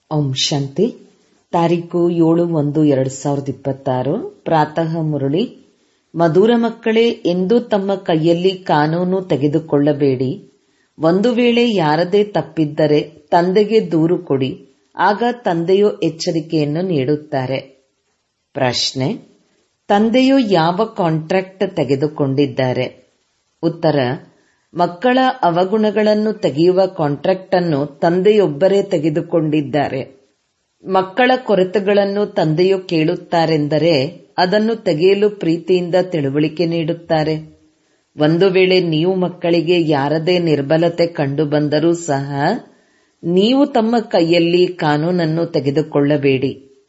ಓಂ ಶಾಂತಿ ತಾರೀಕು ಏಳು ಒಂದು ಎರಡ್ ಸಾವಿರದ ಇಪ್ಪತ್ತಾರು ಪ್ರಾತಃ ಮುರಳಿ ಮಧುರ ಮಕ್ಕಳೇ ಎಂದೂ ತಮ್ಮ ಕೈಯಲ್ಲಿ ಕಾನೂನು ತೆಗೆದುಕೊಳ್ಳಬೇಡಿ ಒಂದು ವೇಳೆ ಯಾರದೇ ತಪ್ಪಿದ್ದರೆ ತಂದೆಗೆ ದೂರು ಕೊಡಿ ಆಗ ತಂದೆಯು ಎಚ್ಚರಿಕೆಯನ್ನು ನೀಡುತ್ತಾರೆ ಪ್ರಶ್ನೆ ತಂದೆಯು ಯಾವ ಕಾಂಟ್ರಾಕ್ಟ್ ತೆಗೆದುಕೊಂಡಿದ್ದಾರೆ ಉತ್ತರ ಮಕ್ಕಳ ಅವಗುಣಗಳನ್ನು ತೆಗೆಯುವ ಕಾಂಟ್ರಾಕ್ಟ್ ಅನ್ನು ತಂದೆಯೊಬ್ಬರೇ ತೆಗೆದುಕೊಂಡಿದ್ದಾರೆ ಮಕ್ಕಳ ಕೊರತೆಗಳನ್ನು ತಂದೆಯು ಕೇಳುತ್ತಾರೆಂದರೆ ಅದನ್ನು ತೆಗೆಯಲು ಪ್ರೀತಿಯಿಂದ ತಿಳುವಳಿಕೆ ನೀಡುತ್ತಾರೆ ಒಂದು ವೇಳೆ ನೀವು ಮಕ್ಕಳಿಗೆ ಯಾರದೇ ನಿರ್ಬಲತೆ ಕಂಡುಬಂದರೂ ಸಹ ನೀವು ತಮ್ಮ ಕೈಯಲ್ಲಿ ಕಾನೂನನ್ನು ತೆಗೆದುಕೊಳ್ಳಬೇಡಿ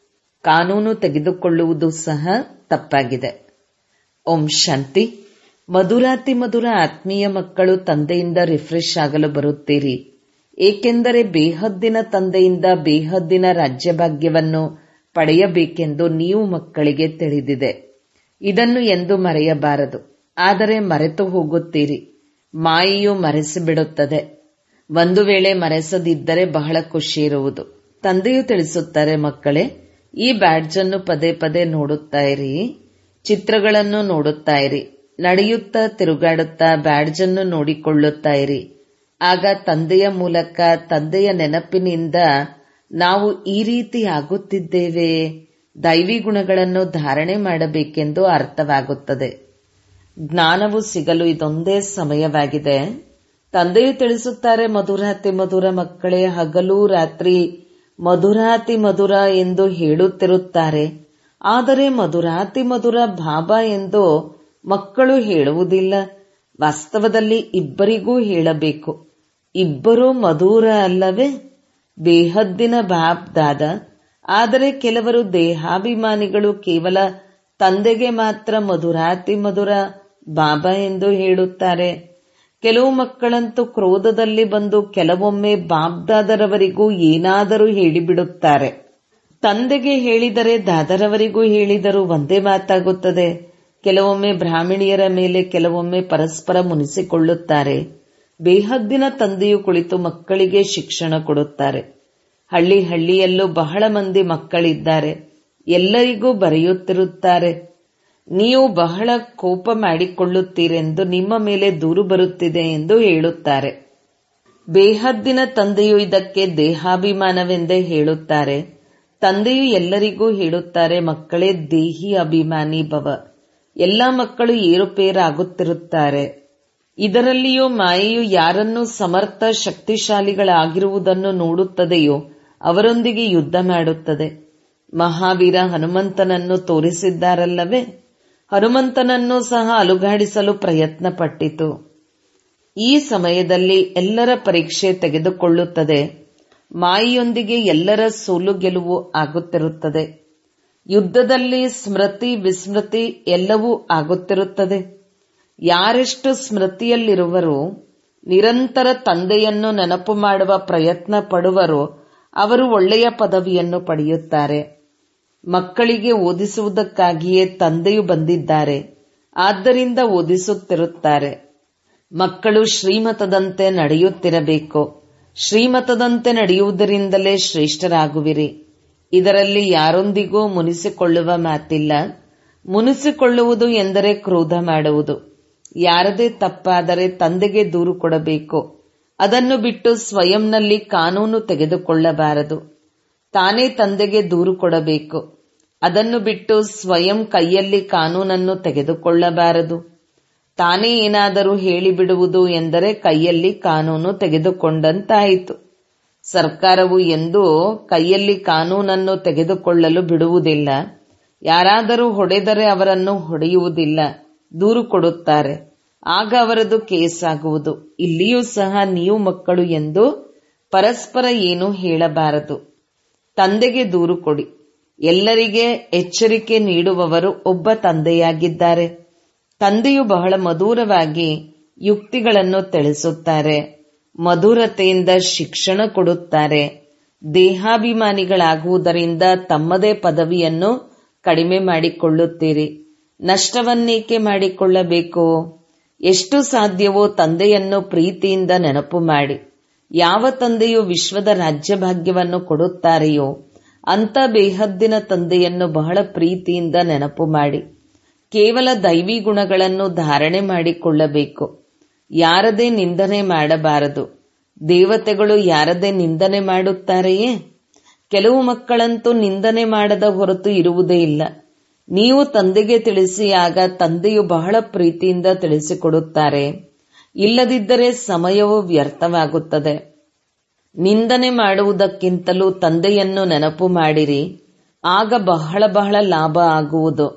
ಕಾನೂನು ತೆಗೆದುಕೊಳ್ಳುವುದು ಸಹ ತಪ್ಪಾಗಿದೆ ಓಂ ಶಾಂತಿ ಮಧುರಾತಿ ಮಧುರ ಆತ್ಮೀಯ ಮಕ್ಕಳು ತಂದೆಯಿಂದ ರಿಫ್ರೆಶ್ ಆಗಲು ಬರುತ್ತೀರಿ ಏಕೆಂದರೆ ಬೇಹದ್ದಿನ ತಂದೆಯಿಂದ ಬೇಹದ್ದಿನ ರಾಜ್ಯಭಾಗ್ಯವನ್ನು ಪಡೆಯಬೇಕೆಂದು ನೀವು ಮಕ್ಕಳಿಗೆ ತಿಳಿದಿದೆ ಇದನ್ನು ಎಂದು ಮರೆಯಬಾರದು ಆದರೆ ಮರೆತು ಹೋಗುತ್ತೀರಿ ಮಾಯೆಯು ಮರೆಸಿಬಿಡುತ್ತದೆ ಒಂದು ವೇಳೆ ಮರೆಸದಿದ್ದರೆ ಬಹಳ ಖುಷಿ ಇರುವುದು ತಂದೆಯು ತಿಳಿಸುತ್ತಾರೆ ಮಕ್ಕಳೇ ಈ ಬ್ಯಾಡ್ಜ್ ಅನ್ನು ಪದೇ ಪದೇ ನೋಡುತ್ತಾ ಇರಿ ಚಿತ್ರಗಳನ್ನು ನೋಡುತ್ತಾ ಇರಿ ನಡೆಯುತ್ತಾ ತಿರುಗಾಡುತ್ತಾ ಬ್ಯಾಡ್ಜ್ ಅನ್ನು ನೋಡಿಕೊಳ್ಳುತ್ತಾ ಇರಿ ಆಗ ತಂದೆಯ ಮೂಲಕ ತಂದೆಯ ನೆನಪಿನಿಂದ ನಾವು ಈ ರೀತಿ ಆಗುತ್ತಿದ್ದೇವೆ ದೈವಿ ಗುಣಗಳನ್ನು ಧಾರಣೆ ಮಾಡಬೇಕೆಂದು ಅರ್ಥವಾಗುತ್ತದೆ ಜ್ಞಾನವು ಸಿಗಲು ಇದೊಂದೇ ಸಮಯವಾಗಿದೆ ತಂದೆಯು ತಿಳಿಸುತ್ತಾರೆ ಮಧುರಾತಿ ಮಧುರ ಮಕ್ಕಳೇ ಹಗಲು ರಾತ್ರಿ ಮಧುರಾತಿ ಮಧುರ ಎಂದು ಹೇಳುತ್ತಿರುತ್ತಾರೆ ಆದರೆ ಮಧುರಾತಿ ಮಧುರ ಭಾಬಾ ಎಂದು ಮಕ್ಕಳು ಹೇಳುವುದಿಲ್ಲ ವಾಸ್ತವದಲ್ಲಿ ಇಬ್ಬರಿಗೂ ಹೇಳಬೇಕು ಇಬ್ಬರೂ ಮಧುರ ಅಲ್ಲವೇ ಬೇಹದ್ದಿನ ಬಾಬ್ದಾದ ಆದರೆ ಕೆಲವರು ದೇಹಾಭಿಮಾನಿಗಳು ಕೇವಲ ತಂದೆಗೆ ಮಾತ್ರ ಮಧುರಾತಿ ಮಧುರ ಬಾಬಾ ಎಂದು ಹೇಳುತ್ತಾರೆ ಕೆಲವು ಮಕ್ಕಳಂತೂ ಕ್ರೋಧದಲ್ಲಿ ಬಂದು ಕೆಲವೊಮ್ಮೆ ಬಾಬ್ದಾದರವರಿಗೂ ಏನಾದರೂ ಹೇಳಿಬಿಡುತ್ತಾರೆ ತಂದೆಗೆ ಹೇಳಿದರೆ ದಾದರವರಿಗೂ ಹೇಳಿದರೂ ಒಂದೇ ಮಾತಾಗುತ್ತದೆ ಕೆಲವೊಮ್ಮೆ ಬ್ರಾಹ್ಮಣಿಯರ ಮೇಲೆ ಕೆಲವೊಮ್ಮೆ ಪರಸ್ಪರ ಮುನಿಸಿಕೊಳ್ಳುತ್ತಾರೆ ಬೇಹದ್ದಿನ ತಂದೆಯು ಕುಳಿತು ಮಕ್ಕಳಿಗೆ ಶಿಕ್ಷಣ ಕೊಡುತ್ತಾರೆ ಹಳ್ಳಿ ಹಳ್ಳಿಯಲ್ಲೂ ಬಹಳ ಮಂದಿ ಮಕ್ಕಳಿದ್ದಾರೆ ಎಲ್ಲರಿಗೂ ಬರೆಯುತ್ತಿರುತ್ತಾರೆ ನೀವು ಬಹಳ ಕೋಪ ಮಾಡಿಕೊಳ್ಳುತ್ತೀರೆಂದು ನಿಮ್ಮ ಮೇಲೆ ದೂರು ಬರುತ್ತಿದೆ ಎಂದು ಹೇಳುತ್ತಾರೆ ಬೇಹದ್ದಿನ ತಂದೆಯು ಇದಕ್ಕೆ ದೇಹಾಭಿಮಾನವೆಂದೇ ಹೇಳುತ್ತಾರೆ ತಂದೆಯು ಎಲ್ಲರಿಗೂ ಹೇಳುತ್ತಾರೆ ಮಕ್ಕಳೇ ದೇಹಿ ಅಭಿಮಾನಿ ಭವ ಎಲ್ಲ ಮಕ್ಕಳು ಏರುಪೇರಾಗುತ್ತಿರುತ್ತಾರೆ ಇದರಲ್ಲಿಯೂ ಮಾಯೆಯು ಯಾರನ್ನು ಸಮರ್ಥ ಶಕ್ತಿಶಾಲಿಗಳಾಗಿರುವುದನ್ನು ನೋಡುತ್ತದೆಯೋ ಅವರೊಂದಿಗೆ ಯುದ್ಧ ಮಾಡುತ್ತದೆ ಮಹಾವೀರ ಹನುಮಂತನನ್ನು ತೋರಿಸಿದ್ದಾರಲ್ಲವೇ ಹನುಮಂತನನ್ನು ಸಹ ಅಲುಗಾಡಿಸಲು ಪ್ರಯತ್ನ ಪಟ್ಟಿತು ಈ ಸಮಯದಲ್ಲಿ ಎಲ್ಲರ ಪರೀಕ್ಷೆ ತೆಗೆದುಕೊಳ್ಳುತ್ತದೆ ಮಾಯೆಯೊಂದಿಗೆ ಎಲ್ಲರ ಸೋಲು ಗೆಲುವು ಆಗುತ್ತಿರುತ್ತದೆ ಯುದ್ಧದಲ್ಲಿ ಸ್ಮೃತಿ ವಿಸ್ಮೃತಿ ಎಲ್ಲವೂ ಆಗುತ್ತಿರುತ್ತದೆ ಯಾರೆಷ್ಟು ಸ್ಮೃತಿಯಲ್ಲಿರುವರೋ ನಿರಂತರ ತಂದೆಯನ್ನು ನೆನಪು ಮಾಡುವ ಪ್ರಯತ್ನ ಪಡುವರೋ ಅವರು ಒಳ್ಳೆಯ ಪದವಿಯನ್ನು ಪಡೆಯುತ್ತಾರೆ ಮಕ್ಕಳಿಗೆ ಓದಿಸುವುದಕ್ಕಾಗಿಯೇ ತಂದೆಯು ಬಂದಿದ್ದಾರೆ ಆದ್ದರಿಂದ ಓದಿಸುತ್ತಿರುತ್ತಾರೆ ಮಕ್ಕಳು ಶ್ರೀಮತದಂತೆ ನಡೆಯುತ್ತಿರಬೇಕು ಶ್ರೀಮತದಂತೆ ನಡೆಯುವುದರಿಂದಲೇ ಶ್ರೇಷ್ಠರಾಗುವಿರಿ ಇದರಲ್ಲಿ ಯಾರೊಂದಿಗೂ ಮುನಿಸಿಕೊಳ್ಳುವ ಮಾತಿಲ್ಲ ಮುನಿಸಿಕೊಳ್ಳುವುದು ಎಂದರೆ ಕ್ರೋಧ ಮಾಡುವುದು ಯಾರದೇ ತಪ್ಪಾದರೆ ತಂದೆಗೆ ದೂರು ಕೊಡಬೇಕು ಅದನ್ನು ಬಿಟ್ಟು ಸ್ವಯಂನಲ್ಲಿ ಕಾನೂನು ತೆಗೆದುಕೊಳ್ಳಬಾರದು ತಾನೇ ತಂದೆಗೆ ದೂರು ಕೊಡಬೇಕು ಅದನ್ನು ಬಿಟ್ಟು ಸ್ವಯಂ ಕೈಯಲ್ಲಿ ಕಾನೂನನ್ನು ತೆಗೆದುಕೊಳ್ಳಬಾರದು ತಾನೇ ಏನಾದರೂ ಹೇಳಿಬಿಡುವುದು ಎಂದರೆ ಕೈಯಲ್ಲಿ ಕಾನೂನು ತೆಗೆದುಕೊಂಡಂತಾಯಿತು ಸರ್ಕಾರವು ಎಂದೂ ಕೈಯಲ್ಲಿ ಕಾನೂನನ್ನು ತೆಗೆದುಕೊಳ್ಳಲು ಬಿಡುವುದಿಲ್ಲ ಯಾರಾದರೂ ಹೊಡೆದರೆ ಅವರನ್ನು ಹೊಡೆಯುವುದಿಲ್ಲ ದೂರು ಕೊಡುತ್ತಾರೆ ಆಗ ಅವರದು ಕೇಸ್ ಆಗುವುದು ಇಲ್ಲಿಯೂ ಸಹ ನೀವು ಮಕ್ಕಳು ಎಂದು ಪರಸ್ಪರ ಏನು ಹೇಳಬಾರದು ತಂದೆಗೆ ದೂರು ಕೊಡಿ ಎಲ್ಲರಿಗೆ ಎಚ್ಚರಿಕೆ ನೀಡುವವರು ಒಬ್ಬ ತಂದೆಯಾಗಿದ್ದಾರೆ ತಂದೆಯು ಬಹಳ ಮಧುರವಾಗಿ ಯುಕ್ತಿಗಳನ್ನು ತಿಳಿಸುತ್ತಾರೆ ಮಧುರತೆಯಿಂದ ಶಿಕ್ಷಣ ಕೊಡುತ್ತಾರೆ ದೇಹಾಭಿಮಾನಿಗಳಾಗುವುದರಿಂದ ತಮ್ಮದೇ ಪದವಿಯನ್ನು ಕಡಿಮೆ ಮಾಡಿಕೊಳ್ಳುತ್ತೀರಿ ನಷ್ಟವನ್ನೇಕೆ ಮಾಡಿಕೊಳ್ಳಬೇಕು ಎಷ್ಟು ಸಾಧ್ಯವೋ ತಂದೆಯನ್ನು ಪ್ರೀತಿಯಿಂದ ನೆನಪು ಮಾಡಿ ಯಾವ ತಂದೆಯು ವಿಶ್ವದ ರಾಜ್ಯಭಾಗ್ಯವನ್ನು ಕೊಡುತ್ತಾರೆಯೋ ಅಂತ ಬೇಹದ್ದಿನ ತಂದೆಯನ್ನು ಬಹಳ ಪ್ರೀತಿಯಿಂದ ನೆನಪು ಮಾಡಿ ಕೇವಲ ದೈವಿ ಗುಣಗಳನ್ನು ಧಾರಣೆ ಮಾಡಿಕೊಳ್ಳಬೇಕು ಯಾರದೇ ನಿಂದನೆ ಮಾಡಬಾರದು ದೇವತೆಗಳು ಯಾರದೇ ನಿಂದನೆ ಮಾಡುತ್ತಾರೆಯೇ ಕೆಲವು ಮಕ್ಕಳಂತೂ ನಿಂದನೆ ಮಾಡದ ಹೊರತು ಇರುವುದೇ ಇಲ್ಲ ನೀವು ತಂದೆಗೆ ತಿಳಿಸಿ ಆಗ ತಂದೆಯು ಬಹಳ ಪ್ರೀತಿಯಿಂದ ತಿಳಿಸಿಕೊಡುತ್ತಾರೆ ಇಲ್ಲದಿದ್ದರೆ ಸಮಯವು ವ್ಯರ್ಥವಾಗುತ್ತದೆ ನಿಂದನೆ ಮಾಡುವುದಕ್ಕಿಂತಲೂ ತಂದೆಯನ್ನು ನೆನಪು ಮಾಡಿರಿ ಆಗ ಬಹಳ ಬಹಳ ಲಾಭ ಆಗುವುದು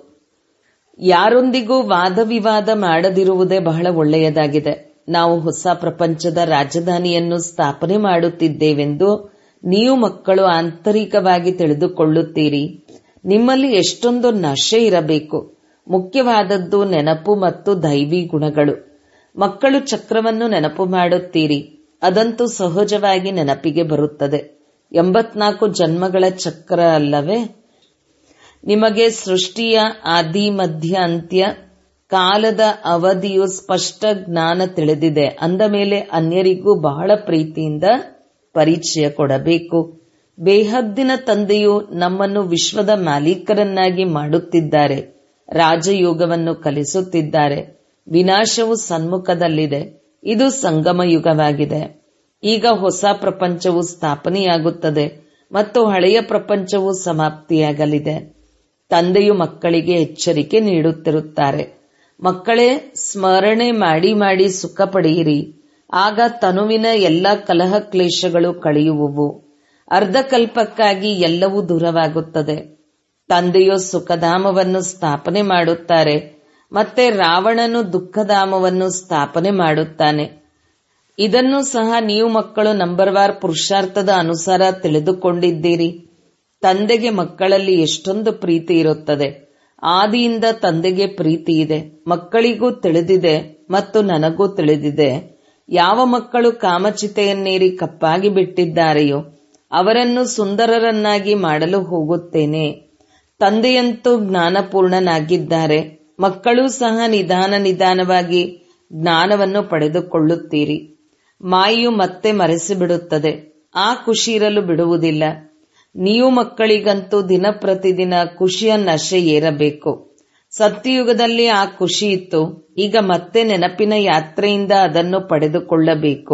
ಯಾರೊಂದಿಗೂ ವಾದ ವಿವಾದ ಮಾಡದಿರುವುದೇ ಬಹಳ ಒಳ್ಳೆಯದಾಗಿದೆ ನಾವು ಹೊಸ ಪ್ರಪಂಚದ ರಾಜಧಾನಿಯನ್ನು ಸ್ಥಾಪನೆ ಮಾಡುತ್ತಿದ್ದೇವೆಂದು ನೀವು ಮಕ್ಕಳು ಆಂತರಿಕವಾಗಿ ತಿಳಿದುಕೊಳ್ಳುತ್ತೀರಿ ನಿಮ್ಮಲ್ಲಿ ಎಷ್ಟೊಂದು ನಶೆ ಇರಬೇಕು ಮುಖ್ಯವಾದದ್ದು ನೆನಪು ಮತ್ತು ದೈವಿ ಗುಣಗಳು ಮಕ್ಕಳು ಚಕ್ರವನ್ನು ನೆನಪು ಮಾಡುತ್ತೀರಿ ಅದಂತೂ ಸಹಜವಾಗಿ ನೆನಪಿಗೆ ಬರುತ್ತದೆ ಎಂಬತ್ನಾಲ್ಕು ಜನ್ಮಗಳ ಚಕ್ರ ಅಲ್ಲವೇ ನಿಮಗೆ ಸೃಷ್ಟಿಯ ಆದಿ ಮಧ್ಯ ಅಂತ್ಯ ಕಾಲದ ಅವಧಿಯು ಸ್ಪಷ್ಟ ಜ್ಞಾನ ತಿಳಿದಿದೆ ಅಂದ ಮೇಲೆ ಅನ್ಯರಿಗೂ ಬಹಳ ಪ್ರೀತಿಯಿಂದ ಪರಿಚಯ ಕೊಡಬೇಕು ಬೇಹದ್ದಿನ ತಂದೆಯು ನಮ್ಮನ್ನು ವಿಶ್ವದ ಮಾಲೀಕರನ್ನಾಗಿ ಮಾಡುತ್ತಿದ್ದಾರೆ ರಾಜಯೋಗವನ್ನು ಕಲಿಸುತ್ತಿದ್ದಾರೆ ವಿನಾಶವು ಸನ್ಮುಖದಲ್ಲಿದೆ ಇದು ಸಂಗಮ ಯುಗವಾಗಿದೆ ಈಗ ಹೊಸ ಪ್ರಪಂಚವು ಸ್ಥಾಪನೆಯಾಗುತ್ತದೆ ಮತ್ತು ಹಳೆಯ ಪ್ರಪಂಚವು ಸಮಾಪ್ತಿಯಾಗಲಿದೆ ತಂದೆಯು ಮಕ್ಕಳಿಗೆ ಎಚ್ಚರಿಕೆ ನೀಡುತ್ತಿರುತ್ತಾರೆ ಮಕ್ಕಳೇ ಸ್ಮರಣೆ ಮಾಡಿ ಮಾಡಿ ಸುಖ ಪಡೆಯಿರಿ ಆಗ ತನುವಿನ ಎಲ್ಲ ಕಲಹ ಕ್ಲೇಶಗಳು ಕಳೆಯುವುವು ಅರ್ಧಕಲ್ಪಕ್ಕಾಗಿ ಎಲ್ಲವೂ ದೂರವಾಗುತ್ತದೆ ತಂದೆಯು ಸುಖಧಾಮವನ್ನು ಸ್ಥಾಪನೆ ಮಾಡುತ್ತಾರೆ ಮತ್ತೆ ರಾವಣನು ದುಃಖಧಾಮವನ್ನು ಸ್ಥಾಪನೆ ಮಾಡುತ್ತಾನೆ ಇದನ್ನು ಸಹ ನೀವು ಮಕ್ಕಳು ನಂಬರ್ ವಾರ್ ಪುರುಷಾರ್ಥದ ಅನುಸಾರ ತಿಳಿದುಕೊಂಡಿದ್ದೀರಿ ತಂದೆಗೆ ಮಕ್ಕಳಲ್ಲಿ ಎಷ್ಟೊಂದು ಪ್ರೀತಿ ಇರುತ್ತದೆ ಆದಿಯಿಂದ ತಂದೆಗೆ ಪ್ರೀತಿ ಇದೆ ಮಕ್ಕಳಿಗೂ ತಿಳಿದಿದೆ ಮತ್ತು ನನಗೂ ತಿಳಿದಿದೆ ಯಾವ ಮಕ್ಕಳು ಕಾಮಚಿತೆಯನ್ನೇರಿ ಕಪ್ಪಾಗಿ ಬಿಟ್ಟಿದ್ದಾರೆಯೋ ಅವರನ್ನು ಸುಂದರರನ್ನಾಗಿ ಮಾಡಲು ಹೋಗುತ್ತೇನೆ ತಂದೆಯಂತೂ ಜ್ಞಾನಪೂರ್ಣನಾಗಿದ್ದಾರೆ ಮಕ್ಕಳೂ ಸಹ ನಿಧಾನ ನಿಧಾನವಾಗಿ ಜ್ಞಾನವನ್ನು ಪಡೆದುಕೊಳ್ಳುತ್ತೀರಿ ಮಾಯು ಮತ್ತೆ ಮರೆಸಿಬಿಡುತ್ತದೆ ಆ ಖುಷಿ ಇರಲು ಬಿಡುವುದಿಲ್ಲ ನೀವು ಮಕ್ಕಳಿಗಂತೂ ದಿನ ಪ್ರತಿದಿನ ಖುಷಿಯ ನಶೆ ಏರಬೇಕು ಸತ್ಯಯುಗದಲ್ಲಿ ಆ ಖುಷಿ ಇತ್ತು ಈಗ ಮತ್ತೆ ನೆನಪಿನ ಯಾತ್ರೆಯಿಂದ ಅದನ್ನು ಪಡೆದುಕೊಳ್ಳಬೇಕು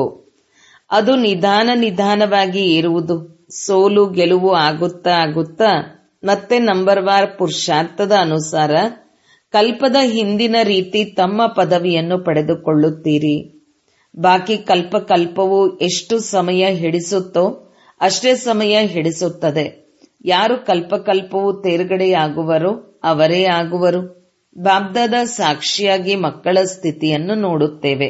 ಅದು ನಿಧಾನ ನಿಧಾನವಾಗಿ ಏರುವುದು ಸೋಲು ಗೆಲುವು ಆಗುತ್ತಾ ಆಗುತ್ತಾ ಮತ್ತೆ ನಂಬರ್ ವಾರ್ ಪುರುಷಾರ್ಥದ ಅನುಸಾರ ಕಲ್ಪದ ಹಿಂದಿನ ರೀತಿ ತಮ್ಮ ಪದವಿಯನ್ನು ಪಡೆದುಕೊಳ್ಳುತ್ತೀರಿ ಬಾಕಿ ಕಲ್ಪ ಕಲ್ಪವು ಎಷ್ಟು ಸಮಯ ಹಿಡಿಸುತ್ತೋ ಅಷ್ಟೇ ಸಮಯ ಹಿಡಿಸುತ್ತದೆ ಯಾರು ಕಲ್ಪಕಲ್ಪವು ತೇರ್ಗಡೆಯಾಗುವರೋ ಅವರೇ ಆಗುವರು ಬಾಬ್ದಾದ ಸಾಕ್ಷಿಯಾಗಿ ಮಕ್ಕಳ ಸ್ಥಿತಿಯನ್ನು ನೋಡುತ್ತೇವೆ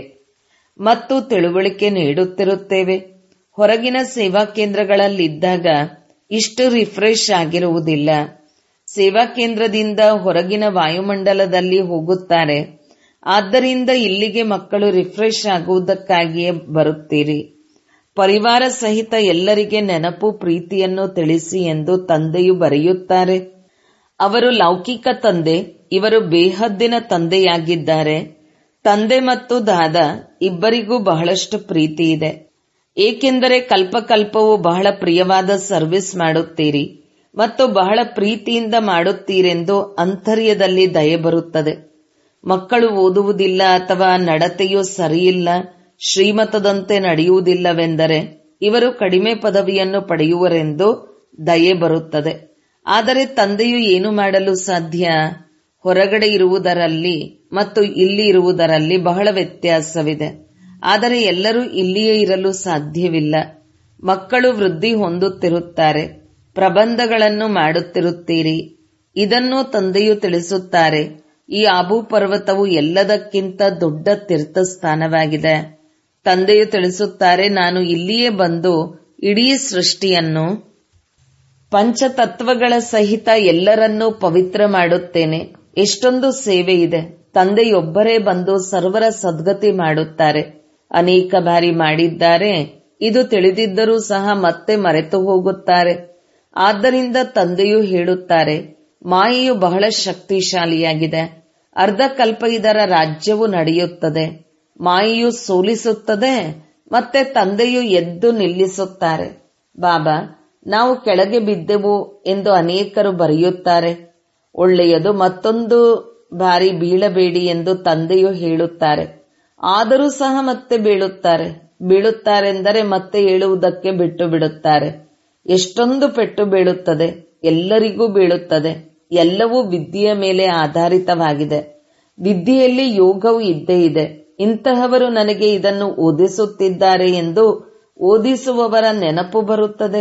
ಮತ್ತು ತಿಳುವಳಿಕೆ ನೀಡುತ್ತಿರುತ್ತೇವೆ ಹೊರಗಿನ ಸೇವಾ ಕೇಂದ್ರಗಳಲ್ಲಿದ್ದಾಗ ಇಷ್ಟು ರಿಫ್ರೆಶ್ ಆಗಿರುವುದಿಲ್ಲ ಸೇವಾ ಕೇಂದ್ರದಿಂದ ಹೊರಗಿನ ವಾಯುಮಂಡಲದಲ್ಲಿ ಹೋಗುತ್ತಾರೆ ಆದ್ದರಿಂದ ಇಲ್ಲಿಗೆ ಮಕ್ಕಳು ರಿಫ್ರೆಶ್ ಆಗುವುದಕ್ಕಾಗಿಯೇ ಬರುತ್ತೀರಿ ಪರಿವಾರ ಸಹಿತ ಎಲ್ಲರಿಗೆ ನೆನಪು ಪ್ರೀತಿಯನ್ನು ತಿಳಿಸಿ ಎಂದು ತಂದೆಯು ಬರೆಯುತ್ತಾರೆ ಅವರು ಲೌಕಿಕ ತಂದೆ ಇವರು ಬೇಹದ್ದಿನ ತಂದೆಯಾಗಿದ್ದಾರೆ ತಂದೆ ಮತ್ತು ದಾದ ಇಬ್ಬರಿಗೂ ಬಹಳಷ್ಟು ಪ್ರೀತಿ ಇದೆ ಏಕೆಂದರೆ ಕಲ್ಪಕಲ್ಪವು ಬಹಳ ಪ್ರಿಯವಾದ ಸರ್ವಿಸ್ ಮಾಡುತ್ತೀರಿ ಮತ್ತು ಬಹಳ ಪ್ರೀತಿಯಿಂದ ಮಾಡುತ್ತೀರೆಂದು ಅಂತರ್ಯದಲ್ಲಿ ದಯೆ ಬರುತ್ತದೆ ಮಕ್ಕಳು ಓದುವುದಿಲ್ಲ ಅಥವಾ ನಡತೆಯೂ ಸರಿಯಿಲ್ಲ ಶ್ರೀಮತದಂತೆ ನಡೆಯುವುದಿಲ್ಲವೆಂದರೆ ಇವರು ಕಡಿಮೆ ಪದವಿಯನ್ನು ಪಡೆಯುವರೆಂದು ದಯೆ ಬರುತ್ತದೆ ಆದರೆ ತಂದೆಯು ಏನು ಮಾಡಲು ಸಾಧ್ಯ ಹೊರಗಡೆ ಇರುವುದರಲ್ಲಿ ಮತ್ತು ಇಲ್ಲಿ ಇರುವುದರಲ್ಲಿ ಬಹಳ ವ್ಯತ್ಯಾಸವಿದೆ ಆದರೆ ಎಲ್ಲರೂ ಇಲ್ಲಿಯೇ ಇರಲು ಸಾಧ್ಯವಿಲ್ಲ ಮಕ್ಕಳು ವೃದ್ಧಿ ಹೊಂದುತ್ತಿರುತ್ತಾರೆ ಪ್ರಬಂಧಗಳನ್ನು ಮಾಡುತ್ತಿರುತ್ತೀರಿ ಇದನ್ನು ತಂದೆಯು ತಿಳಿಸುತ್ತಾರೆ ಈ ಆಬು ಪರ್ವತವು ಎಲ್ಲದಕ್ಕಿಂತ ದೊಡ್ಡ ತೀರ್ಥಸ್ಥಾನವಾಗಿದೆ ತಂದೆಯು ತಿಳಿಸುತ್ತಾರೆ ನಾನು ಇಲ್ಲಿಯೇ ಬಂದು ಇಡೀ ಸೃಷ್ಟಿಯನ್ನು ಪಂಚತತ್ವಗಳ ಸಹಿತ ಎಲ್ಲರನ್ನೂ ಪವಿತ್ರ ಮಾಡುತ್ತೇನೆ ಎಷ್ಟೊಂದು ಸೇವೆ ಇದೆ ತಂದೆಯೊಬ್ಬರೇ ಬಂದು ಸರ್ವರ ಸದ್ಗತಿ ಮಾಡುತ್ತಾರೆ ಅನೇಕ ಬಾರಿ ಮಾಡಿದ್ದಾರೆ ಇದು ತಿಳಿದಿದ್ದರೂ ಸಹ ಮತ್ತೆ ಮರೆತು ಹೋಗುತ್ತಾರೆ ಆದ್ದರಿಂದ ತಂದೆಯು ಹೇಳುತ್ತಾರೆ ಮಾಯೆಯು ಬಹಳ ಶಕ್ತಿಶಾಲಿಯಾಗಿದೆ ಅರ್ಧ ಕಲ್ಪ ಇದರ ರಾಜ್ಯವು ನಡೆಯುತ್ತದೆ ಮಾಯೆಯು ಸೋಲಿಸುತ್ತದೆ ಮತ್ತೆ ತಂದೆಯು ಎದ್ದು ನಿಲ್ಲಿಸುತ್ತಾರೆ ಬಾಬಾ ನಾವು ಕೆಳಗೆ ಬಿದ್ದೆವು ಎಂದು ಅನೇಕರು ಬರೆಯುತ್ತಾರೆ ಒಳ್ಳೆಯದು ಮತ್ತೊಂದು ಬಾರಿ ಬೀಳಬೇಡಿ ಎಂದು ತಂದೆಯು ಹೇಳುತ್ತಾರೆ ಆದರೂ ಸಹ ಮತ್ತೆ ಬೀಳುತ್ತಾರೆ ಬೀಳುತ್ತಾರೆಂದರೆ ಮತ್ತೆ ಏಳುವುದಕ್ಕೆ ಬಿಟ್ಟು ಬಿಡುತ್ತಾರೆ ಎಷ್ಟೊಂದು ಪೆಟ್ಟು ಬೀಳುತ್ತದೆ ಎಲ್ಲರಿಗೂ ಬೀಳುತ್ತದೆ ಎಲ್ಲವೂ ವಿದ್ಯೆಯ ಮೇಲೆ ಆಧಾರಿತವಾಗಿದೆ ವಿದ್ಯೆಯಲ್ಲಿ ಯೋಗವು ಇದ್ದೇ ಇದೆ ಇಂತಹವರು ನನಗೆ ಇದನ್ನು ಓದಿಸುತ್ತಿದ್ದಾರೆ ಎಂದು ಓದಿಸುವವರ ನೆನಪು ಬರುತ್ತದೆ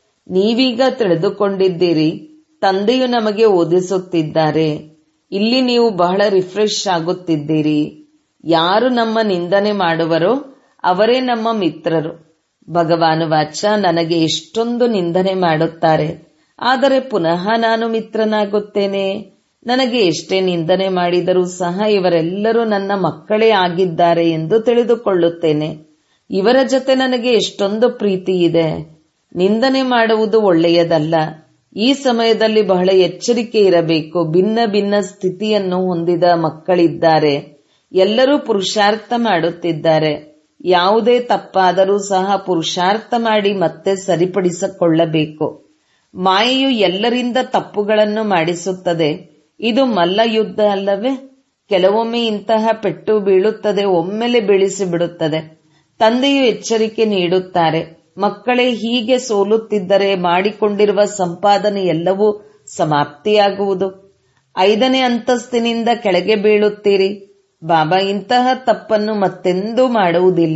ನೀವೀಗ ತಿಳಿದುಕೊಂಡಿದ್ದೀರಿ ತಂದೆಯು ನಮಗೆ ಓದಿಸುತ್ತಿದ್ದಾರೆ ಇಲ್ಲಿ ನೀವು ಬಹಳ ರಿಫ್ರೆಶ್ ಆಗುತ್ತಿದ್ದೀರಿ ಯಾರು ನಮ್ಮ ನಿಂದನೆ ಮಾಡುವರೋ ಅವರೇ ನಮ್ಮ ಮಿತ್ರರು ಭಗವಾನು ವಾಚ ನನಗೆ ಎಷ್ಟೊಂದು ನಿಂದನೆ ಮಾಡುತ್ತಾರೆ ಆದರೆ ಪುನಃ ನಾನು ಮಿತ್ರನಾಗುತ್ತೇನೆ ನನಗೆ ಎಷ್ಟೇ ನಿಂದನೆ ಮಾಡಿದರೂ ಸಹ ಇವರೆಲ್ಲರೂ ನನ್ನ ಮಕ್ಕಳೇ ಆಗಿದ್ದಾರೆ ಎಂದು ತಿಳಿದುಕೊಳ್ಳುತ್ತೇನೆ ಇವರ ಜೊತೆ ನನಗೆ ಎಷ್ಟೊಂದು ಪ್ರೀತಿ ಇದೆ ನಿಂದನೆ ಮಾಡುವುದು ಒಳ್ಳೆಯದಲ್ಲ ಈ ಸಮಯದಲ್ಲಿ ಬಹಳ ಎಚ್ಚರಿಕೆ ಇರಬೇಕು ಭಿನ್ನ ಭಿನ್ನ ಸ್ಥಿತಿಯನ್ನು ಹೊಂದಿದ ಮಕ್ಕಳಿದ್ದಾರೆ ಎಲ್ಲರೂ ಪುರುಷಾರ್ಥ ಮಾಡುತ್ತಿದ್ದಾರೆ ಯಾವುದೇ ತಪ್ಪಾದರೂ ಸಹ ಪುರುಷಾರ್ಥ ಮಾಡಿ ಮತ್ತೆ ಸರಿಪಡಿಸಿಕೊಳ್ಳಬೇಕು ಮಾಯೆಯು ಎಲ್ಲರಿಂದ ತಪ್ಪುಗಳನ್ನು ಮಾಡಿಸುತ್ತದೆ ಇದು ಮಲ್ಲ ಯುದ್ಧ ಅಲ್ಲವೇ ಕೆಲವೊಮ್ಮೆ ಇಂತಹ ಪೆಟ್ಟು ಬೀಳುತ್ತದೆ ಒಮ್ಮೆಲೆ ಬೀಳಿಸಿ ಬಿಡುತ್ತದೆ ತಂದೆಯು ಎಚ್ಚರಿಕೆ ನೀಡುತ್ತಾರೆ ಮಕ್ಕಳೇ ಹೀಗೆ ಸೋಲುತ್ತಿದ್ದರೆ ಮಾಡಿಕೊಂಡಿರುವ ಸಂಪಾದನೆ ಎಲ್ಲವೂ ಸಮಾಪ್ತಿಯಾಗುವುದು ಐದನೇ ಅಂತಸ್ತಿನಿಂದ ಕೆಳಗೆ ಬೀಳುತ್ತೀರಿ ಬಾಬಾ ಇಂತಹ ತಪ್ಪನ್ನು ಮತ್ತೆಂದೂ ಮಾಡುವುದಿಲ್ಲ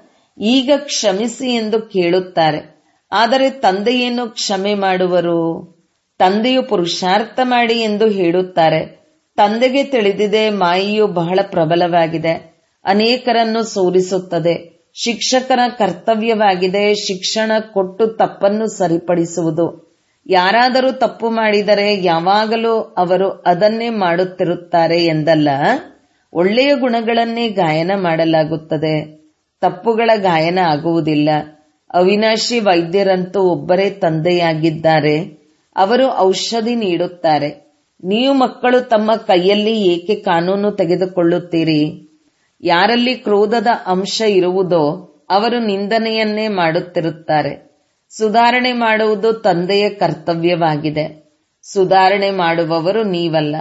ಈಗ ಕ್ಷಮಿಸಿ ಎಂದು ಕೇಳುತ್ತಾರೆ ಆದರೆ ತಂದೆಯನ್ನು ಕ್ಷಮೆ ಮಾಡುವರು ತಂದೆಯು ಪುರುಷಾರ್ಥ ಮಾಡಿ ಎಂದು ಹೇಳುತ್ತಾರೆ ತಂದೆಗೆ ತಿಳಿದಿದೆ ಮಾಯೆಯು ಬಹಳ ಪ್ರಬಲವಾಗಿದೆ ಅನೇಕರನ್ನು ಸೋಲಿಸುತ್ತದೆ ಶಿಕ್ಷಕರ ಕರ್ತವ್ಯವಾಗಿದೆ ಶಿಕ್ಷಣ ಕೊಟ್ಟು ತಪ್ಪನ್ನು ಸರಿಪಡಿಸುವುದು ಯಾರಾದರೂ ತಪ್ಪು ಮಾಡಿದರೆ ಯಾವಾಗಲೂ ಅವರು ಅದನ್ನೇ ಮಾಡುತ್ತಿರುತ್ತಾರೆ ಎಂದಲ್ಲ ಒಳ್ಳೆಯ ಗುಣಗಳನ್ನೇ ಗಾಯನ ಮಾಡಲಾಗುತ್ತದೆ ತಪ್ಪುಗಳ ಗಾಯನ ಆಗುವುದಿಲ್ಲ ಅವಿನಾಶಿ ವೈದ್ಯರಂತೂ ಒಬ್ಬರೇ ತಂದೆಯಾಗಿದ್ದಾರೆ ಅವರು ಔಷಧಿ ನೀಡುತ್ತಾರೆ ನೀವು ಮಕ್ಕಳು ತಮ್ಮ ಕೈಯಲ್ಲಿ ಏಕೆ ಕಾನೂನು ತೆಗೆದುಕೊಳ್ಳುತ್ತೀರಿ ಯಾರಲ್ಲಿ ಕ್ರೋಧದ ಅಂಶ ಇರುವುದೋ ಅವರು ನಿಂದನೆಯನ್ನೇ ಮಾಡುತ್ತಿರುತ್ತಾರೆ ಸುಧಾರಣೆ ಮಾಡುವುದು ತಂದೆಯ ಕರ್ತವ್ಯವಾಗಿದೆ ಸುಧಾರಣೆ ಮಾಡುವವರು ನೀವಲ್ಲ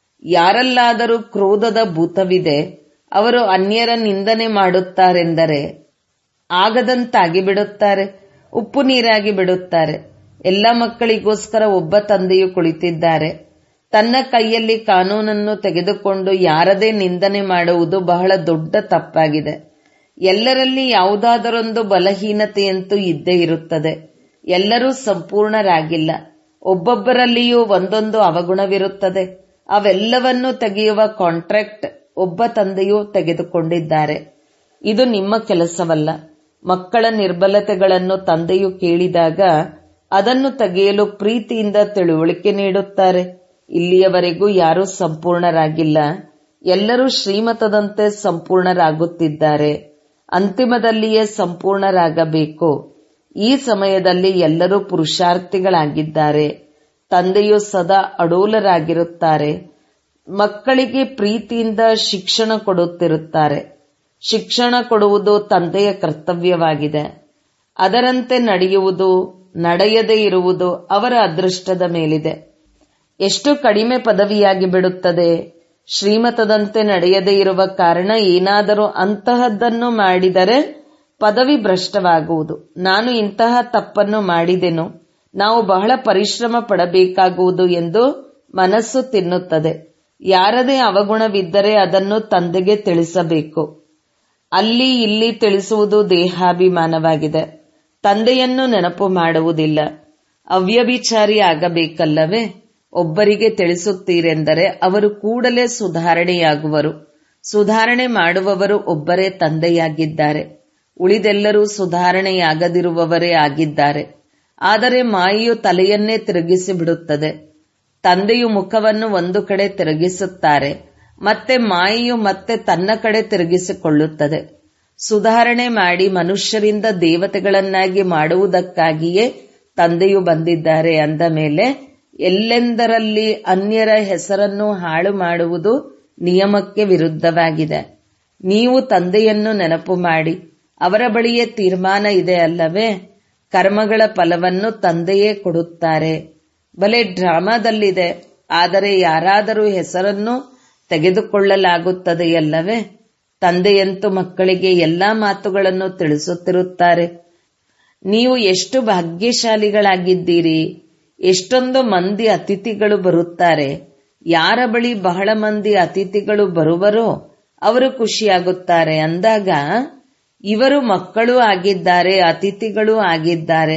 ಯಾರಲ್ಲಾದರೂ ಕ್ರೋಧದ ಭೂತವಿದೆ ಅವರು ಅನ್ಯರ ನಿಂದನೆ ಮಾಡುತ್ತಾರೆಂದರೆ ಆಗದಂತಾಗಿ ಬಿಡುತ್ತಾರೆ ಉಪ್ಪು ನೀರಾಗಿ ಬಿಡುತ್ತಾರೆ ಎಲ್ಲ ಮಕ್ಕಳಿಗೋಸ್ಕರ ಒಬ್ಬ ತಂದೆಯು ಕುಳಿತಿದ್ದಾರೆ ತನ್ನ ಕೈಯಲ್ಲಿ ಕಾನೂನನ್ನು ತೆಗೆದುಕೊಂಡು ಯಾರದೇ ನಿಂದನೆ ಮಾಡುವುದು ಬಹಳ ದೊಡ್ಡ ತಪ್ಪಾಗಿದೆ ಎಲ್ಲರಲ್ಲಿ ಯಾವುದಾದರೊಂದು ಬಲಹೀನತೆಯಂತೂ ಇದ್ದೇ ಇರುತ್ತದೆ ಎಲ್ಲರೂ ಸಂಪೂರ್ಣರಾಗಿಲ್ಲ ಒಬ್ಬೊಬ್ಬರಲ್ಲಿಯೂ ಒಂದೊಂದು ಅವಗುಣವಿರುತ್ತದೆ ಅವೆಲ್ಲವನ್ನೂ ತೆಗೆಯುವ ಕಾಂಟ್ರಾಕ್ಟ್ ಒಬ್ಬ ತಂದೆಯು ತೆಗೆದುಕೊಂಡಿದ್ದಾರೆ ಇದು ನಿಮ್ಮ ಕೆಲಸವಲ್ಲ ಮಕ್ಕಳ ನಿರ್ಬಲತೆಗಳನ್ನು ತಂದೆಯು ಕೇಳಿದಾಗ ಅದನ್ನು ತೆಗೆಯಲು ಪ್ರೀತಿಯಿಂದ ತಿಳುವಳಿಕೆ ನೀಡುತ್ತಾರೆ ಇಲ್ಲಿಯವರೆಗೂ ಯಾರೂ ಸಂಪೂರ್ಣರಾಗಿಲ್ಲ ಎಲ್ಲರೂ ಶ್ರೀಮತದಂತೆ ಸಂಪೂರ್ಣರಾಗುತ್ತಿದ್ದಾರೆ ಅಂತಿಮದಲ್ಲಿಯೇ ಸಂಪೂರ್ಣರಾಗಬೇಕು ಈ ಸಮಯದಲ್ಲಿ ಎಲ್ಲರೂ ಪುರುಷಾರ್ಥಿಗಳಾಗಿದ್ದಾರೆ ತಂದೆಯು ಸದಾ ಅಡೋಲರಾಗಿರುತ್ತಾರೆ ಮಕ್ಕಳಿಗೆ ಪ್ರೀತಿಯಿಂದ ಶಿಕ್ಷಣ ಕೊಡುತ್ತಿರುತ್ತಾರೆ ಶಿಕ್ಷಣ ಕೊಡುವುದು ತಂದೆಯ ಕರ್ತವ್ಯವಾಗಿದೆ ಅದರಂತೆ ನಡೆಯುವುದು ನಡೆಯದೇ ಇರುವುದು ಅವರ ಅದೃಷ್ಟದ ಮೇಲಿದೆ ಎಷ್ಟು ಕಡಿಮೆ ಪದವಿಯಾಗಿ ಬಿಡುತ್ತದೆ ಶ್ರೀಮತದಂತೆ ನಡೆಯದೇ ಇರುವ ಕಾರಣ ಏನಾದರೂ ಅಂತಹದ್ದನ್ನು ಮಾಡಿದರೆ ಪದವಿ ಭ್ರಷ್ಟವಾಗುವುದು ನಾನು ಇಂತಹ ತಪ್ಪನ್ನು ಮಾಡಿದೆನು ನಾವು ಬಹಳ ಪರಿಶ್ರಮ ಪಡಬೇಕಾಗುವುದು ಎಂದು ಮನಸ್ಸು ತಿನ್ನುತ್ತದೆ ಯಾರದೇ ಅವಗುಣವಿದ್ದರೆ ಅದನ್ನು ತಂದೆಗೆ ತಿಳಿಸಬೇಕು ಅಲ್ಲಿ ಇಲ್ಲಿ ತಿಳಿಸುವುದು ದೇಹಾಭಿಮಾನವಾಗಿದೆ ತಂದೆಯನ್ನು ನೆನಪು ಮಾಡುವುದಿಲ್ಲ ಅವ್ಯಭಿಚಾರಿ ಆಗಬೇಕಲ್ಲವೇ ಒಬ್ಬರಿಗೆ ತಿಳಿಸುತ್ತೀರೆಂದರೆ ಅವರು ಕೂಡಲೇ ಸುಧಾರಣೆಯಾಗುವರು ಸುಧಾರಣೆ ಮಾಡುವವರು ಒಬ್ಬರೇ ತಂದೆಯಾಗಿದ್ದಾರೆ ಉಳಿದೆಲ್ಲರೂ ಸುಧಾರಣೆಯಾಗದಿರುವವರೇ ಆಗಿದ್ದಾರೆ ಆದರೆ ಮಾಯೆಯು ತಲೆಯನ್ನೇ ತಿರುಗಿಸಿ ಬಿಡುತ್ತದೆ ತಂದೆಯು ಮುಖವನ್ನು ಒಂದು ಕಡೆ ತಿರುಗಿಸುತ್ತಾರೆ ಮತ್ತೆ ಮಾಯೆಯು ಮತ್ತೆ ತನ್ನ ಕಡೆ ತಿರುಗಿಸಿಕೊಳ್ಳುತ್ತದೆ ಸುಧಾರಣೆ ಮಾಡಿ ಮನುಷ್ಯರಿಂದ ದೇವತೆಗಳನ್ನಾಗಿ ಮಾಡುವುದಕ್ಕಾಗಿಯೇ ತಂದೆಯು ಬಂದಿದ್ದಾರೆ ಅಂದ ಮೇಲೆ ಎಲ್ಲೆಂದರಲ್ಲಿ ಅನ್ಯರ ಹೆಸರನ್ನು ಹಾಳು ಮಾಡುವುದು ನಿಯಮಕ್ಕೆ ವಿರುದ್ಧವಾಗಿದೆ ನೀವು ತಂದೆಯನ್ನು ನೆನಪು ಮಾಡಿ ಅವರ ಬಳಿಯೇ ತೀರ್ಮಾನ ಇದೆ ಅಲ್ಲವೇ ಕರ್ಮಗಳ ಫಲವನ್ನು ತಂದೆಯೇ ಕೊಡುತ್ತಾರೆ ಬಲೆ ಡ್ರಾಮಾದಲ್ಲಿದೆ ಆದರೆ ಯಾರಾದರೂ ಹೆಸರನ್ನು ತೆಗೆದುಕೊಳ್ಳಲಾಗುತ್ತದೆಯಲ್ಲವೇ ತಂದೆಯಂತೂ ಮಕ್ಕಳಿಗೆ ಎಲ್ಲಾ ಮಾತುಗಳನ್ನು ತಿಳಿಸುತ್ತಿರುತ್ತಾರೆ ನೀವು ಎಷ್ಟು ಭಾಗ್ಯಶಾಲಿಗಳಾಗಿದ್ದೀರಿ ಎಷ್ಟೊಂದು ಮಂದಿ ಅತಿಥಿಗಳು ಬರುತ್ತಾರೆ ಯಾರ ಬಳಿ ಬಹಳ ಮಂದಿ ಅತಿಥಿಗಳು ಬರುವರೋ ಅವರು ಖುಷಿಯಾಗುತ್ತಾರೆ ಅಂದಾಗ ಇವರು ಮಕ್ಕಳು ಆಗಿದ್ದಾರೆ ಅತಿಥಿಗಳೂ ಆಗಿದ್ದಾರೆ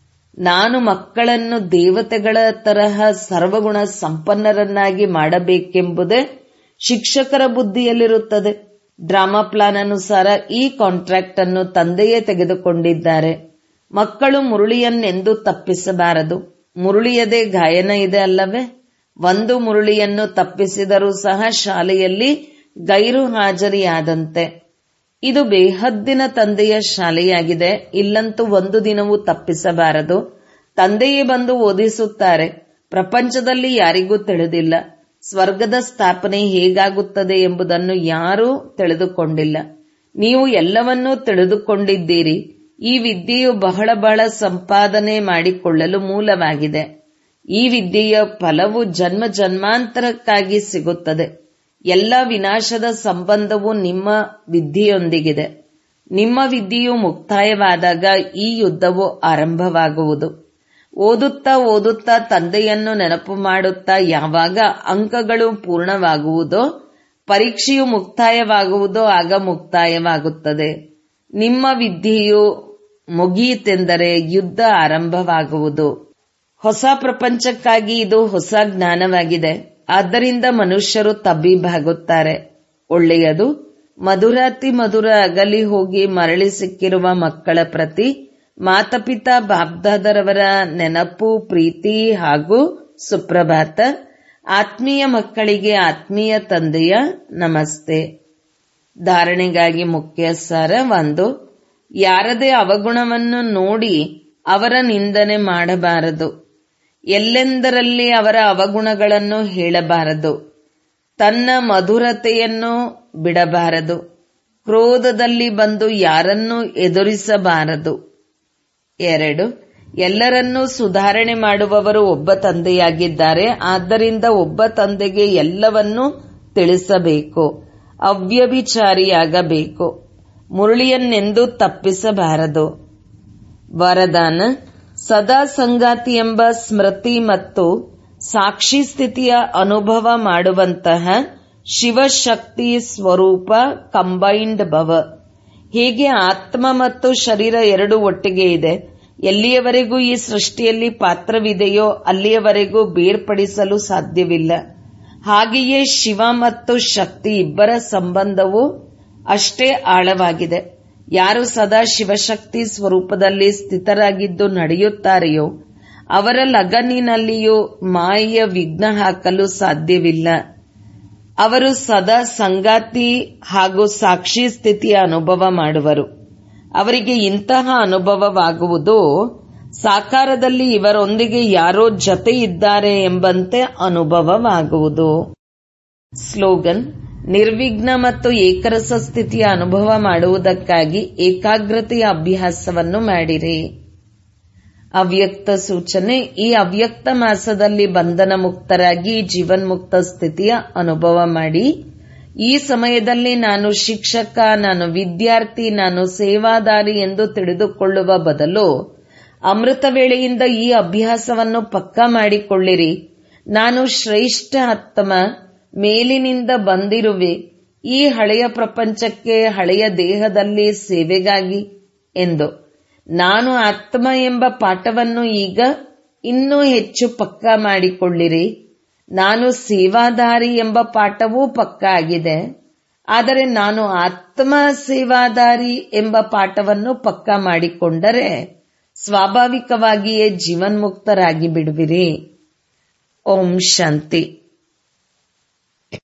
ನಾನು ಮಕ್ಕಳನ್ನು ದೇವತೆಗಳ ತರಹ ಸರ್ವಗುಣ ಸಂಪನ್ನರನ್ನಾಗಿ ಮಾಡಬೇಕೆಂಬುದೇ ಶಿಕ್ಷಕರ ಬುದ್ಧಿಯಲ್ಲಿರುತ್ತದೆ ಡ್ರಾಮಾ ಪ್ಲಾನ್ ಅನುಸಾರ ಈ ಕಾಂಟ್ರಾಕ್ಟ್ ಅನ್ನು ತಂದೆಯೇ ತೆಗೆದುಕೊಂಡಿದ್ದಾರೆ ಮಕ್ಕಳು ಮುರುಳಿಯನ್ನೆಂದು ತಪ್ಪಿಸಬಾರದು ಮುರುಳಿಯದೇ ಗಾಯನ ಇದೆ ಅಲ್ಲವೇ ಒಂದು ಮುರುಳಿಯನ್ನು ತಪ್ಪಿಸಿದರೂ ಸಹ ಶಾಲೆಯಲ್ಲಿ ಗೈರು ಹಾಜರಿಯಾದಂತೆ ಇದು ಬೇಹದ್ದಿನ ತಂದೆಯ ಶಾಲೆಯಾಗಿದೆ ಇಲ್ಲಂತೂ ಒಂದು ದಿನವೂ ತಪ್ಪಿಸಬಾರದು ತಂದೆಯೇ ಬಂದು ಓದಿಸುತ್ತಾರೆ ಪ್ರಪಂಚದಲ್ಲಿ ಯಾರಿಗೂ ತಿಳಿದಿಲ್ಲ ಸ್ವರ್ಗದ ಸ್ಥಾಪನೆ ಹೇಗಾಗುತ್ತದೆ ಎಂಬುದನ್ನು ಯಾರೂ ತಿಳಿದುಕೊಂಡಿಲ್ಲ ನೀವು ಎಲ್ಲವನ್ನೂ ತಿಳಿದುಕೊಂಡಿದ್ದೀರಿ ಈ ವಿದ್ಯೆಯು ಬಹಳ ಬಹಳ ಸಂಪಾದನೆ ಮಾಡಿಕೊಳ್ಳಲು ಮೂಲವಾಗಿದೆ ಈ ವಿದ್ಯೆಯ ಫಲವು ಜನ್ಮ ಜನ್ಮಾಂತರಕ್ಕಾಗಿ ಸಿಗುತ್ತದೆ ಎಲ್ಲ ವಿನಾಶದ ಸಂಬಂಧವು ನಿಮ್ಮ ವಿದ್ಯೆಯೊಂದಿಗಿದೆ ನಿಮ್ಮ ವಿದ್ಯೆಯು ಮುಕ್ತಾಯವಾದಾಗ ಈ ಯುದ್ಧವು ಆರಂಭವಾಗುವುದು ಓದುತ್ತಾ ಓದುತ್ತಾ ತಂದೆಯನ್ನು ನೆನಪು ಮಾಡುತ್ತಾ ಯಾವಾಗ ಅಂಕಗಳು ಪೂರ್ಣವಾಗುವುದೋ ಪರೀಕ್ಷೆಯು ಮುಕ್ತಾಯವಾಗುವುದೋ ಆಗ ಮುಕ್ತಾಯವಾಗುತ್ತದೆ ನಿಮ್ಮ ವಿದ್ಯೆಯು ಮುಗಿಯಿತೆಂದರೆ ಯುದ್ಧ ಆರಂಭವಾಗುವುದು ಹೊಸ ಪ್ರಪಂಚಕ್ಕಾಗಿ ಇದು ಹೊಸ ಜ್ಞಾನವಾಗಿದೆ ಆದ್ದರಿಂದ ಮನುಷ್ಯರು ತಬ್ಬಿಬಾಗುತ್ತಾರೆ ಒಳ್ಳೆಯದು ಮಧುರಾತಿ ಮಧುರ ಅಗಲಿ ಹೋಗಿ ಮರಳಿ ಸಿಕ್ಕಿರುವ ಮಕ್ಕಳ ಪ್ರತಿ ಮಾತಪಿತಾ ಬಾಬ್ದಾದರವರ ನೆನಪು ಪ್ರೀತಿ ಹಾಗೂ ಸುಪ್ರಭಾತ ಆತ್ಮೀಯ ಮಕ್ಕಳಿಗೆ ಆತ್ಮೀಯ ತಂದೆಯ ನಮಸ್ತೆ ಧಾರಣೆಗಾಗಿ ಮುಖ್ಯ ಸಾರ ಒಂದು ಯಾರದೇ ಅವಗುಣವನ್ನು ನೋಡಿ ಅವರ ನಿಂದನೆ ಮಾಡಬಾರದು ಎಲ್ಲೆಂದರಲ್ಲಿ ಅವರ ಅವಗುಣಗಳನ್ನು ಹೇಳಬಾರದು ತನ್ನ ಮಧುರತೆಯನ್ನು ಬಿಡಬಾರದು ಕ್ರೋಧದಲ್ಲಿ ಬಂದು ಯಾರನ್ನೂ ಎದುರಿಸಬಾರದು ಎರಡು ಎಲ್ಲರನ್ನೂ ಸುಧಾರಣೆ ಮಾಡುವವರು ಒಬ್ಬ ತಂದೆಯಾಗಿದ್ದಾರೆ ಆದ್ದರಿಂದ ಒಬ್ಬ ತಂದೆಗೆ ಎಲ್ಲವನ್ನೂ ತಿಳಿಸಬೇಕು ಅವ್ಯಭಿಚಾರಿಯಾಗಬೇಕು ಮುರಳಿಯನ್ನೆಂದು ತಪ್ಪಿಸಬಾರದು ವರದಾನ ಸದಾ ಸಂಗಾತಿ ಎಂಬ ಸ್ಮೃತಿ ಮತ್ತು ಸಾಕ್ಷಿ ಸ್ಥಿತಿಯ ಅನುಭವ ಮಾಡುವಂತಹ ಶಿವಶಕ್ತಿ ಸ್ವರೂಪ ಕಂಬೈನ್ಡ್ ಭವ ಹೇಗೆ ಆತ್ಮ ಮತ್ತು ಶರೀರ ಎರಡು ಒಟ್ಟಿಗೆ ಇದೆ ಎಲ್ಲಿಯವರೆಗೂ ಈ ಸೃಷ್ಟಿಯಲ್ಲಿ ಪಾತ್ರವಿದೆಯೋ ಅಲ್ಲಿಯವರೆಗೂ ಬೇರ್ಪಡಿಸಲು ಸಾಧ್ಯವಿಲ್ಲ ಹಾಗೆಯೇ ಶಿವ ಮತ್ತು ಶಕ್ತಿ ಇಬ್ಬರ ಸಂಬಂಧವು ಅಷ್ಟೇ ಆಳವಾಗಿದೆ ಯಾರು ಸದಾ ಶಿವಶಕ್ತಿ ಸ್ವರೂಪದಲ್ಲಿ ಸ್ಥಿತರಾಗಿದ್ದು ನಡೆಯುತ್ತಾರೆಯೋ ಅವರ ಲಗನಿನಲ್ಲಿಯೂ ಮಾಯೆಯ ವಿಘ್ನ ಹಾಕಲು ಸಾಧ್ಯವಿಲ್ಲ ಅವರು ಸದಾ ಸಂಗಾತಿ ಹಾಗೂ ಸಾಕ್ಷಿ ಸ್ಥಿತಿಯ ಅನುಭವ ಮಾಡುವರು ಅವರಿಗೆ ಇಂತಹ ಅನುಭವವಾಗುವುದು ಸಾಕಾರದಲ್ಲಿ ಇವರೊಂದಿಗೆ ಯಾರೋ ಜತೆ ಇದ್ದಾರೆ ಎಂಬಂತೆ ಅನುಭವವಾಗುವುದು ಸ್ಲೋಗನ್ ನಿರ್ವಿಘ್ನ ಮತ್ತು ಏಕರಸ ಸ್ಥಿತಿಯ ಅನುಭವ ಮಾಡುವುದಕ್ಕಾಗಿ ಏಕಾಗ್ರತೆಯ ಅಭ್ಯಾಸವನ್ನು ಮಾಡಿರಿ ಅವ್ಯಕ್ತ ಸೂಚನೆ ಈ ಅವ್ಯಕ್ತ ಮಾಸದಲ್ಲಿ ಬಂಧನ ಮುಕ್ತರಾಗಿ ಜೀವನ್ಮುಕ್ತ ಸ್ಥಿತಿಯ ಅನುಭವ ಮಾಡಿ ಈ ಸಮಯದಲ್ಲಿ ನಾನು ಶಿಕ್ಷಕ ನಾನು ವಿದ್ಯಾರ್ಥಿ ನಾನು ಸೇವಾದಾರಿ ಎಂದು ತಿಳಿದುಕೊಳ್ಳುವ ಬದಲು ಅಮೃತ ವೇಳೆಯಿಂದ ಈ ಅಭ್ಯಾಸವನ್ನು ಪಕ್ಕಾ ಮಾಡಿಕೊಳ್ಳಿರಿ ನಾನು ಶ್ರೇಷ್ಠ ಆತ್ಮ ಮೇಲಿನಿಂದ ಬಂದಿರುವೆ ಈ ಹಳೆಯ ಪ್ರಪಂಚಕ್ಕೆ ಹಳೆಯ ದೇಹದಲ್ಲಿ ಸೇವೆಗಾಗಿ ಎಂದು ನಾನು ಆತ್ಮ ಎಂಬ ಪಾಠವನ್ನು ಈಗ ಇನ್ನೂ ಹೆಚ್ಚು ಪಕ್ಕಾ ಮಾಡಿಕೊಳ್ಳಿರಿ ನಾನು ಸೇವಾದಾರಿ ಎಂಬ ಪಾಠವೂ ಪಕ್ಕಾ ಆಗಿದೆ ಆದರೆ ನಾನು ಆತ್ಮ ಸೇವಾದಾರಿ ಎಂಬ ಪಾಠವನ್ನು ಪಕ್ಕಾ ಮಾಡಿಕೊಂಡರೆ ಸ್ವಾಭಾವಿಕವಾಗಿಯೇ ಜೀವನ್ಮುಕ್ತರಾಗಿ ಬಿಡುವಿರಿ ಓಂ ಶಾಂತಿ